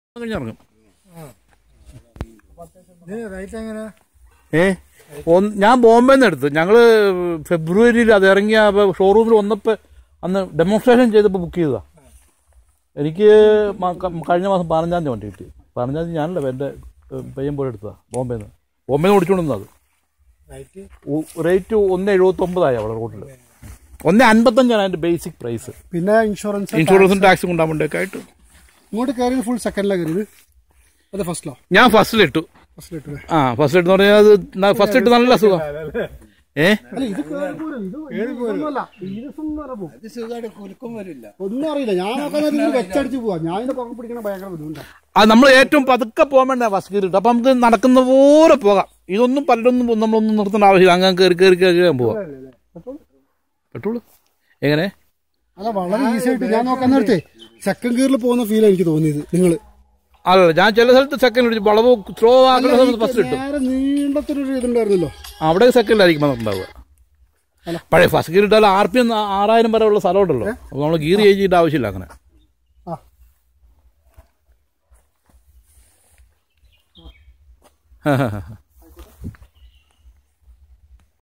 കഴിഞ്ഞിറങ്ങും rate എങ്ങനെ ഏ ഒന്ന് ഞാൻ ബോംബെ നിന്ന് എടുത്തു ഞങ്ങള് ഫെബ്രുവരിയിൽ അത് ഇറങ്ങിയ ഷോറൂമിൽ വന്നപ്പോൾ അന്ന് ഡെമോൺസ്ട്രേഷൻ ചെയ്തപ്പോൾ ബുക്ക് ചെയ്തതാ എനിക്ക് മ- ക- കഴിഞ്ഞ മാസം പതിനഞ്ചാം തീയതി വണ്ടി കിട്ടി പതിനഞ്ചാം തീയതി ഞാനല്ല എൻ്റെ പയ്യൻ പോയി എടുത്തതാ ബോംബെന്ന് ബോംബെന്ന് ഓടിച്ചുകൊണ്ടിരുന്നത് അത് റേറ്റ് റേറ്റ് ഒന്ന് എഴുപത്തൊമ്പതായി അവിടെ റോഡിൽ ഒന്ന് അൻപത്തഞ്ചാണ് അതിന്റെ ബേസിക് പ്രൈസ് പിന്നെ ഇൻഷുറൻസ് ഇൻഷുറൻസും ടാക്സും കൊണ്ടാകുമ്പോഴേക്ക് ആയിട്ട് ഇങ്ങോട്ട് കയറിയത് ഫുൾ സെക്കൻഡിലാണ് കയറിയത് അത് ഫസ്റ്റിലോ ഞാൻ ഫസ്റ്റിലിട്ടു ഫസ്റ്റിലിട്ട് ആ ഫസ്റ്റ് ഇട്ട് എന്ന് പറഞ്ഞാൽ അത് ഫസ്റ്റ് ഇട്ട് നല്ല സുഖം ഏ അല്ല ഇത് കേറി പോരും. ഇത് ഇതൊന്നുമല്ല. ഇത് സുന്ദരം പോകും. ഒന്നും അറിയില്ല ഞാൻ നോക്കാൻ നേരത്ത് ഇത് വെച്ചടിച്ച് പോവാ ഞാൻ ഇതിന്റെ പുറകെ പിടിക്കണ ഭയങ്കര ബുദ്ധിമുട്ടാണ് അത് നമ്മൾ ഏറ്റവും പതുക്കെ പോകാൻ വേണ്ട ഫസ്റ്റ് കയറിയിട്ട് അപ്പം നമുക്ക് നടക്കുന്ന പോലെ പോകാം ഇതൊന്നും പലരൊന്നും നമ്മളൊന്നും നിർത്തേണ്ട ആവശ്യമില്ല അങ്ങനെ കയറി കയറി കയറി പോവാം പെട്രോള് എങ്ങനെ അല്ല വളരെ ഈസി ആയിട്ട് ഞാൻ നോക്കാൻ നേരത്തെ സെക്കൻഡ് ഗിയറിൽ പോകുന്ന ഫീൽ എനിക്ക് തോന്നിയത് നിങ്ങൾ അല്ല ഞാൻ ചില സ്ഥലത്ത് സെക്കൻഡ് ഇടിച്ചു വളവ് സ്ലോ ആക്കുന്ന സമയത്ത് ഫസ്റ്റ് ഇട്ടു നേരെ നീണ്ടത്തൊരു ഇതുണ്ടായിരുന്നല്ലോ അവിടെ സെക്കൻഡിലായിരിക്കും വന്നിട്ടുണ്ടാവുക പഴയ ഫസ്റ്റ് ഗിയർ ഇട്ടാൽ ആർ പി ആറായിരം വരെ ഉള്ള സ്ഥലമുണ്ടല്ലോ അപ്പോൾ നമ്മൾ ഗിയർ ചേഞ്ച് ചെയ്യേണ്ട ആവശ്യമില്ല അങ്ങനെ ആ